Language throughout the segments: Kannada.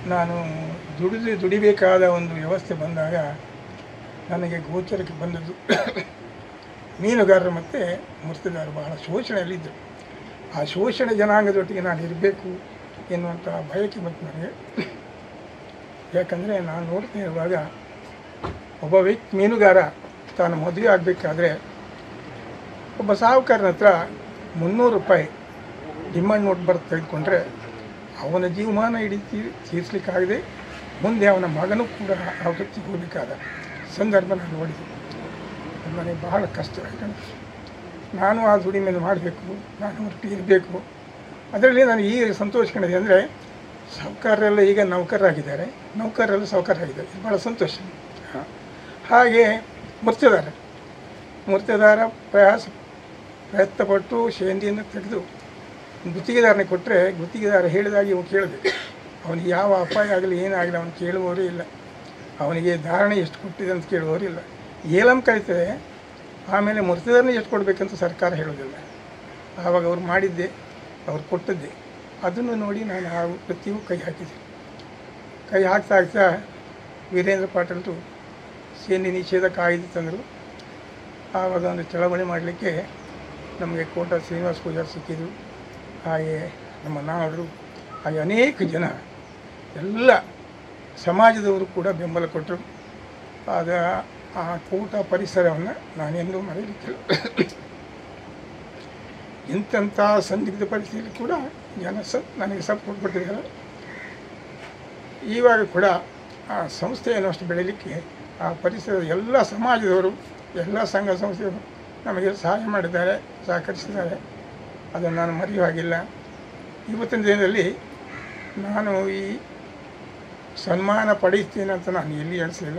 ನಾನು ದುಡಿದು ದುಡಿಬೇಕಾದ ಒಂದು ವ್ಯವಸ್ಥೆ ಬಂದಾಗ ನನಗೆ ಗೋಚರಕ್ಕೆ ಬಂದದ್ದು ಮೀನುಗಾರರು ಮತ್ತು ಮುರ್ತದಾರರು ಬಹಳ ಶೋಷಣೆಯಲ್ಲಿದ್ದರು ಆ ಶೋಷಣೆ ಜನಾಂಗದೊಟ್ಟಿಗೆ ನಾನು ಇರಬೇಕು ಎನ್ನುವಂಥ ಬಯಕೆ ಬಂತು ನನಗೆ ಯಾಕಂದರೆ ನಾನು ನೋಡ್ತಾ ಇರುವಾಗ ಒಬ್ಬ ವ್ಯಕ್ತಿ ಮೀನುಗಾರ ತಾನು ಮದುವೆ ಆಗಬೇಕಾದ್ರೆ ಒಬ್ಬ ಸಾಹುಕಾರನ ಹತ್ರ ಮುನ್ನೂರು ರೂಪಾಯಿ ಡಿಮಾಂಡ್ ನೋಟ್ ಬರೆದು ತೆಗೆದುಕೊಂಡ್ರೆ ಅವನ ಜೀವಮಾನ ಇಡೀ ತೀರ್ ತೀರಿಸ್ಲಿಕ್ಕಾಗದೆ ಮುಂದೆ ಅವನ ಮಗನೂ ಕೂಡ ಆ ವೃತ್ತಿಗೆ ಹೋಗಬೇಕಾದ ಸಂದರ್ಭ ನಾನು ನೋಡಿದೆ ಅದು ನನಗೆ ಬಹಳ ಕಷ್ಟ ಯಾಕಂದ್ರೆ ನಾನು ಆ ದುಡಿಮೆಯನ್ನು ಮಾಡಬೇಕು ನಾನು ಒಟ್ಟಿಗೆ ಇರಬೇಕು ಅದರಲ್ಲಿ ನಾನು ಈಗ ಸಂತೋಷ ಕಂಡಿದೆ ಅಂದರೆ ಸಾಹುಕಾರರೆಲ್ಲ ಈಗ ನೌಕರರಾಗಿದ್ದಾರೆ ನೌಕರರೆಲ್ಲ ಸಾಹುಕಾರರಾಗಿದ್ದಾರೆ ಇದು ಭಾಳ ಸಂತೋಷ ಹ. ಹಾಗೆ ಮುರ್ತದಾರ ಮುರ್ತದಾರ ಪ್ರಯಾಸ ಪ್ರಯತ್ನಪಟ್ಟು ಶೇಂದಿಯನ್ನು ತೆಗೆದು ಗುತ್ತಿಗೆದಾರನಿಗೆ ಕೊಟ್ಟರೆ ಗುತ್ತಿಗೆದಾರ ಹೇಳಿದಾಗೆ ಇವು ಕೇಳಬೇಕು ಅವನಿಗೆ ಯಾವ ಅಪಾಯ ಆಗಲಿ ಏನಾಗಲಿ ಅವನು ಕೇಳುವವರೇ ಇಲ್ಲ ಅವನಿಗೆ ಧಾರಣೆ ಎಷ್ಟು ಕೊಟ್ಟಿದೆ ಅಂತ ಕೇಳುವವರು ಇಲ್ಲ ಏಲಂ ಕರೀತದೆ ಆಮೇಲೆ ಮುರ್ತದಾರನೇ ಎಷ್ಟು ಕೊಡಬೇಕಂತ ಸರ್ಕಾರ ಹೇಳೋದಿಲ್ಲ ಆವಾಗ ಅವ್ರು ಮಾಡಿದ್ದೆ ಅವ್ರು ಕೊಟ್ಟದ್ದೇ ಅದನ್ನು ನೋಡಿ ನಾನು ಆ ವೃತ್ತಿಗೂ ಕೈ ಹಾಕಿದೆ ಕೈ ಹಾಕ್ತಾ ಹಾಕ್ತಾ ವೀರೇಂದ್ರ ಪಾಟೀಲ್ರು ಸೇನೆ ನಿಷೇಧ ಕಾಯ್ದೆ ತಂದರು ಆವಾಗ ಒಂದು ಚಳವಳಿ ಮಾಡಲಿಕ್ಕೆ ನಮಗೆ ಕೋಟ ಶ್ರೀನಿವಾಸ ಪೂಜಾರಿ ಸಿಕ್ಕಿದ್ರು ಹಾಗೆ ನಮ್ಮ ನಾಡರು ಹಾಗೆ ಅನೇಕ ಜನ ಎಲ್ಲ ಸಮಾಜದವರು ಕೂಡ ಬೆಂಬಲ ಕೊಟ್ಟರು ಆಗ ಆ ಕೂಟ ಪರಿಸರವನ್ನು ನಾನೆಂದೂ ಮರೆಯಲಿಕ್ಕಿಲ್ಲ ಇಂಥಂಥ ಸಂದಿಗ್ಧ ಪರಿಸ್ಥಿತಿಯಲ್ಲಿ ಕೂಡ ಜನ ಸ ನನಗೆ ಸಪೋರ್ಟ್ ಕೊಟ್ಟಿದ್ದಾರೆ ಇವಾಗ ಕೂಡ ಆ ಸಂಸ್ಥೆಯನ್ನು ಅಷ್ಟು ಬೆಳೀಲಿಕ್ಕೆ ಆ ಪರಿಸರದ ಎಲ್ಲ ಸಮಾಜದವರು ಎಲ್ಲ ಸಂಘ ಸಂಸ್ಥೆಯವರು ನಮಗೆ ಸಹಾಯ ಮಾಡಿದ್ದಾರೆ ಸಹಕರಿಸಿದ್ದಾರೆ ಅದನ್ನು ನಾನು ಮರೆಯುವ ಹಾಗಿಲ್ಲ ಇವತ್ತಿನ ದಿನದಲ್ಲಿ ನಾನು ಈ ಸನ್ಮಾನ ಪಡೆಯುತ್ತೇನೆ ಅಂತ ನಾನು ಎಲ್ಲಿ ಎಣಿಸಲಿಲ್ಲ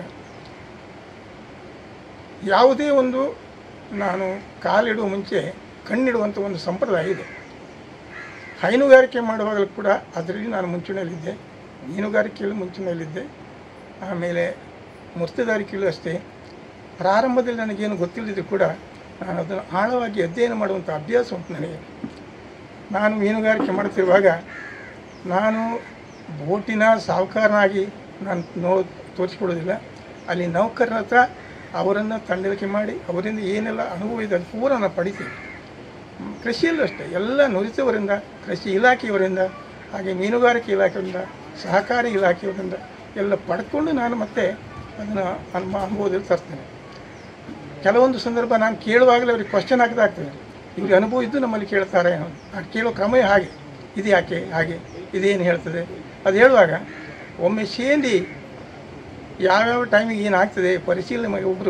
ಯಾವುದೇ ಒಂದು ನಾನು ಕಾಲಿಡುವ ಮುಂಚೆ ಕಣ್ಣಿಡುವಂಥ ಒಂದು ಸಂಪ್ರದಾಯ ಇದೆ ಹೈನುಗಾರಿಕೆ ಮಾಡುವಾಗಲೂ ಕೂಡ ಅದರಲ್ಲಿ ನಾನು ಮುಂಚೂಣಿಯಲ್ಲಿದ್ದೆ ಮೀನುಗಾರಿಕೆಯಲ್ಲೂ ಮುಂಚೂಣಿಯಲ್ಲಿದ್ದೆ ಆಮೇಲೆ ಮುರ್ತುದಾರಿಕೆಯಲ್ಲೂ ಅಷ್ಟೇ ಪ್ರಾರಂಭದಲ್ಲಿ ನನಗೇನು ಗೊತ್ತಿಲ್ಲದಿದ್ದರೂ ಕೂಡ ನಾನು ಅದನ್ನು ಆಳವಾಗಿ ಅಧ್ಯಯನ ಮಾಡುವಂಥ ಅಭ್ಯಾಸ ಉಂಟು ನನಗೆ ನಾನು ಮೀನುಗಾರಿಕೆ ಮಾಡುತ್ತಿರುವಾಗ ನಾನು ಬೋಟಿನ ಸಾಹುಕಾರನಾಗಿ ನಾನು ನೋ ತೋರಿಸ್ಕೊಡೋದಿಲ್ಲ ಅಲ್ಲಿ ನೌಕರನ ಹತ್ರ ಅವರನ್ನು ತಂಡಲಿಕೆ ಮಾಡಿ ಅವರಿಂದ ಏನೆಲ್ಲ ಅನುಭವ ಇದೆ ಅದು ಪೂರ ನಾನು ಪಡಿತೀನಿ ಹ್ಮ್, ಕೃಷಿಯಲ್ಲೂ ಅಷ್ಟೇ ಎಲ್ಲ ನುರಿತವರಿಂದ ಕೃಷಿ ಇಲಾಖೆಯವರಿಂದ ಹಾಗೆ ಮೀನುಗಾರಿಕೆ ಇಲಾಖೆಯಿಂದ ಸಹಕಾರಿ ಇಲಾಖೆಯವರಿಂದ ಎಲ್ಲ ಪಡ್ಕೊಂಡು ನಾನು ಮತ್ತೆ ಅದನ್ನು ಅನುಭವ ಅನುಭವದಲ್ಲಿ ತರ್ತೇನೆ ಕೆಲವೊಂದು ಸಂದರ್ಭ ನಾನು ಕೇಳುವಾಗಲೇ ಅವ್ರಿಗೆ ಕ್ವಶನ್ ಆಗ್ತದೆ ಇವ್ರಿಗೆ ಅನುಭವ ಇದ್ದು ನಮ್ಮಲ್ಲಿ ಕೇಳ್ತಾರೆ ಅನ್ನೋದು ನಾನು ಕೇಳೋ ಕ್ರಮವೇ ಹಾಗೆ ಇದು ಯಾಕೆ ಹಾಗೆ ಇದೇನು ಹೇಳ್ತದೆ ಅದು ಹೇಳುವಾಗ ಒಮ್ಮೆ ಸೇಂದಿ ಯಾವ್ಯಾವ ಟೈಮಿಗೆ ಏನಾಗ್ತದೆ ಪರಿಶೀಲನೆ ಮಾಡಿ ಒಬ್ಬರು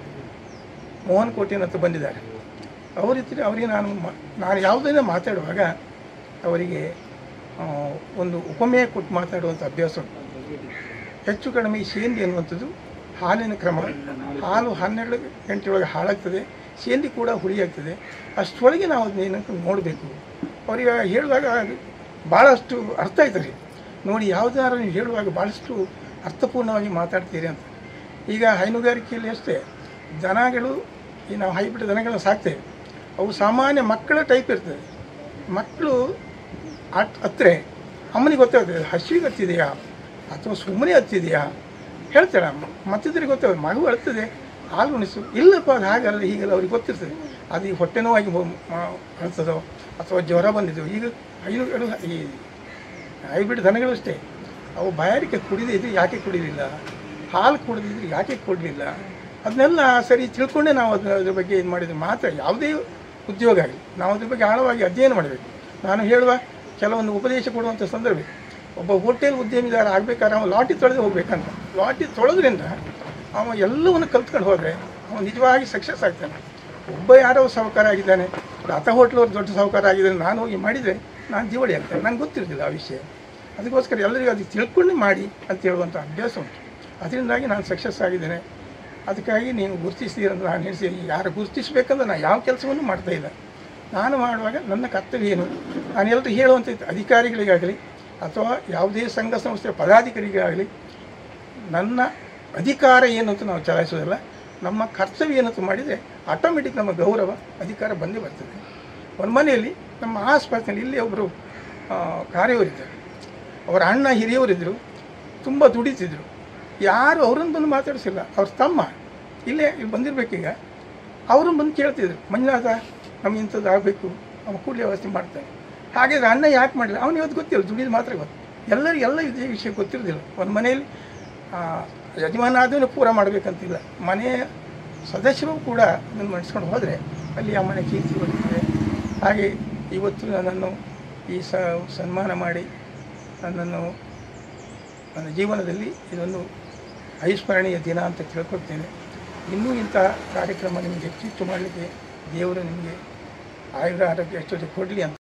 ಮೋಹನ್ ಕೋಟೆನ ಹತ್ರ ಬಂದಿದ್ದಾರೆ ಅವರಿದ್ರೆ ಅವರಿಗೆ ನಾನು ಮ- ನಾನು ಯಾವುದನ್ನ ಮಾತಾಡುವಾಗ ಅವರಿಗೆ ಆ, ಒಂದು ಉಪಮೇಯ ಕೊಟ್ಟು ಮಾತಾಡುವಂಥ ಅಭ್ಯಾಸ ಉಂಟು ಹೆಚ್ಚು ಕಡಿಮೆ ಈ ಸೇಂದಿ ಅನ್ನುವಂಥದ್ದು ಹಾಲಿನ ಕ್ರಮ ಹಾಲು ಹನ್ನೆರಡು ಗಂಟೆಯೊಳಗೆ ಹಾಳಾಗ್ತದೆ ಸೇಂದಿ ಕೂಡ ಹುಳಿಯಾಗ್ತದೆ ಅಷ್ಟರೊಳಗೆ ನಾವು ಅದನ್ನೇನಂತ ನೋಡಬೇಕು ಅವರಿಗೆ ಹೇಳುವಾಗ ಅದು ಭಾಳಷ್ಟು ಅರ್ಥ ಆಯ್ತದೆ ನೋಡಿ ಯಾವುದಾದ್ರು ನೀವು ಹೇಳುವಾಗ ಭಾಳಷ್ಟು ಅರ್ಥಪೂರ್ಣವಾಗಿ ಮಾತಾಡ್ತೀರಿ ಅಂತ ಈಗ ಹೈನುಗಾರಿಕೆಯಲ್ಲಿ ಅಷ್ಟೇ ದನಗಳು ಈ ನಾವು ಹೈಬ್ರಿಡ್ ದನಗಳನ್ನ ಸಾಕ್ತೇವೆ ಅವು ಸಾಮಾನ್ಯ ಮಕ್ಕಳ ಟೈಪ್ ಇರ್ತದೆ ಮಕ್ಕಳು ಅಟ್ ಹತ್ರೆ ಅಮ್ಮನಿಗೆ ಗೊತ್ತಾಗ್ತದೆ ಹಸಿವಿಗೆ ಹತ್ತಿದೆಯಾ ಅಥವಾ ಸುಮ್ಮನೆ ಹತ್ತಿದೆಯಾ ಹೇಳ್ತಾಳೆ ಅಮ್ಮ ಮತ್ತಿದ್ರೆ ಗೊತ್ತಾಗುತ್ತೆ ಮಗು ಅಳ್ತದೆ ಹಾಲು ಉಣಿಸು ಇಲ್ಲಪ್ಪ ಅದು ಹಾಗಲ್ಲ ಹೀಗೆಲ್ಲ ಅವ್ರಿಗೆ ಗೊತ್ತಿರ್ತದೆ ಅದು ಈ ಹೊಟ್ಟೆ ನೋವಾಗಿ ಹೋ- ಮ- ಅಳ್ತದೋ ಅಥವಾ ಜ್ವರ ಬಂದಿದ್ದು ಈಗ ಹೈನುಗಳು ಈ ಹೈಬ್ರಿಡ್ ದನಗಳು ಅಷ್ಟೇ ಅವು ಬಾಯಾರಿಕೆ ಕುಡಿದಿದ್ದು ಯಾಕೆ ಕುಡಿಲಿಲ್ಲ ಹಾಲು ಕುಡಿದಿದ್ರು ಯಾಕೆ ಕೊಡಲಿಲ್ಲ ಅದನ್ನೆಲ್ಲ ಸರಿ ತಿಳ್ಕೊಂಡೇ ನಾವು ಅದನ್ನ ಅದ್ರ ಬಗ್ಗೆ ಇದು ಮಾಡಿದ್ರೆ ಮಾತ್ರ ಯಾವುದೇ ಉದ್ಯೋಗ ಆಗಲಿ ನಾವು ಅದ್ರ ಬಗ್ಗೆ ಆಳವಾಗಿ ಅಧ್ಯಯನ ಮಾಡಬೇಕು ನಾನು ಹೇಳುವ ಕೆಲವೊಂದು ಉಪದೇಶ ಕೊಡುವಂಥ ಸಂದರ್ಭ ಇದೆ. ಒಬ್ಬ ಹೋಟೆಲ್ ಉದ್ಯಮಿದಾರ ಆಗಬೇಕಾದ್ರೆ ಅವನು ಲಾಟಿ ತೊಳೆದು ಹೋಗ್ಬೇಕಂತ ಲಾಟಿ ತೊಳೆದ್ರಿಂದ ಅವ ಎಲ್ಲವನ್ನು ಕಲ್ತ್ಕೊಂಡು ಹೋದರೆ ಅವನು ನಿಜವಾಗಿ ಸಕ್ಸಸ್ ಆಗ್ತಾನೆ ಒಬ್ಬ ಯಾರೋ ಸಾಹುಕಾರ ಆಗಿದ್ದಾನೆ ಲತ ಹೋಟ್ಲವ್ರು ದೊಡ್ಡ ಸಾಹುಕಾರ ಆಗಿದ್ದಾನೆ ನಾನು ಹೋಗಿ ಮಾಡಿದರೆ ನಾನು ದಿವಾಳಿ ಆಗ್ತೇನೆ ನಂಗೆ ಗೊತ್ತಿರೋದಿಲ್ಲ ಆ ವಿಷಯ ಅದಕ್ಕೋಸ್ಕರ ಎಲ್ಲರಿಗೂ ಅದು ತಿಳ್ಕೊಂಡು ಮಾಡಿ ಅಂತ ಹೇಳುವಂಥ ಅಭ್ಯಾಸ ಉಂಟು ಅದರಿಂದಾಗಿ ನಾನು ಸಕ್ಸಸ್ ಆಗಿದ್ದೇನೆ ಅದಕ್ಕಾಗಿ ನೀವು ಗುರುತಿಸ್ತೀರಂತ ನಾನು ಹೇಳ್ತೀನಿ ಯಾರು ಗುರುತಿಸ್ಬೇಕಂದ್ರೆ ನಾನು ಯಾವ ಕೆಲಸವನ್ನು ಮಾಡ್ತಾ ಇಲ್ಲ ನಾನು ಮಾಡುವಾಗ ನನ್ನ ಕರ್ತವ್ಯ ಏನು ನಾನು ಎಲ್ಲರೂ ಹೇಳುವಂಥ ಅಧಿಕಾರಿಗಳಿಗಾಗಲಿ ಅಥವಾ ಯಾವುದೇ ಸಂಘ ಸಂಸ್ಥೆಯ ಪದಾಧಿಕಾರಿಗಾಗಲಿ ನನ್ನ ಅಧಿಕಾರ ಏನು ಅಂತ ನಾವು ಚಲಾಯಿಸೋದಿಲ್ಲ ನಮ್ಮ ಕರ್ತವ್ಯ ಏನಂತ ಮಾಡಿದರೆ ಆಟೋಮೆಟಿಕ್ ನಮ್ಮ ಗೌರವ ಅಧಿಕಾರ ಬಂದೇ ಬರ್ತದೆ ಒಂದು ಮನೆಯಲ್ಲಿ ನಮ್ಮ ಆಸ್ಪಾಸ್ನಲ್ಲಿ ಇಲ್ಲಿ ಒಬ್ಬರು ಕಾರ್ಯವರಿದ್ದಾರೆ ಅವರ ಅಣ್ಣ ಹಿರಿಯವರಿದ್ದರು ತುಂಬ ದುಡಿತಿದ್ರು ಯಾರು ಅವ್ರನ್ನ ಬಂದು ಮಾತಾಡಿಸಿಲ್ಲ ಅವ್ರ ತಮ್ಮ ಇಲ್ಲೇ ಇಲ್ಲಿ ಬಂದಿರ್ಬೇಕೀಗ ಅವ್ರನ್ನ ಬಂದು ಕೇಳ್ತಿದ್ರು ಮಂಜುನಾಥ ನಮ್ಗೆ ಇಂಥದ್ದು ಆಗಬೇಕು ಅವ ಕೂಡಲೇ ವ್ಯವಸ್ಥೆ ಮಾಡ್ತಾನೆ ಹಾಗಿದ್ರೆ ಅಣ್ಣ ಯಾಕೆ ಮಾಡಲಿಲ್ಲ ಅವ್ನು ಇವತ್ತು ಗೊತ್ತಿಲ್ಲ ದುಡಿದು ಮಾತ್ರ ಗೊತ್ತು ಎಲ್ಲರಿಗೂ ಎಲ್ಲ ಇದೇ ವಿಷಯ ಗೊತ್ತಿರೋದಿಲ್ಲ ಒಂದು ಮನೆಯಲ್ಲಿ ಆ, ಯಜಮಾನ ಆದಮೇಲೆ ಪೂರ ಮಾಡಬೇಕಂತಿಲ್ಲ ಮನೆಯ ಸದಸ್ಯರು ಕೂಡ ಅದನ್ನು ಮಾಡಿಸ್ಕೊಂಡು ಹೋದರೆ ಅಲ್ಲಿ ಆ ಮನೆ ಕೀರ್ತಿ ಬರ್ತದೆ ಹಾಗೆ ಇವತ್ತು ನನ್ನನ್ನು ಈ ಸ ಸನ್ಮಾನ ಮಾಡಿ ನನ್ನನ್ನು ನನ್ನ ಜೀವನದಲ್ಲಿ ಇದೊಂದು ಐಸ್ಮರಣೀಯ ದಿನ ಅಂತ ತಿಳ್ಕೊಳ್ತೇನೆ ಇನ್ನೂ ಇಂಥ ಕಾರ್ಯಕ್ರಮ ನಿಮಗೆ ಹೆಚ್ಚು ಹೆಚ್ಚು ಮಾಡಲಿಕ್ಕೆ ದೇವರು ನಿಮಗೆ ಆಯುರ ಆರೋಗ್ಯ ಎಷ್ಟೊತ್ತು ಕೊಡಲಿ ಅಂತ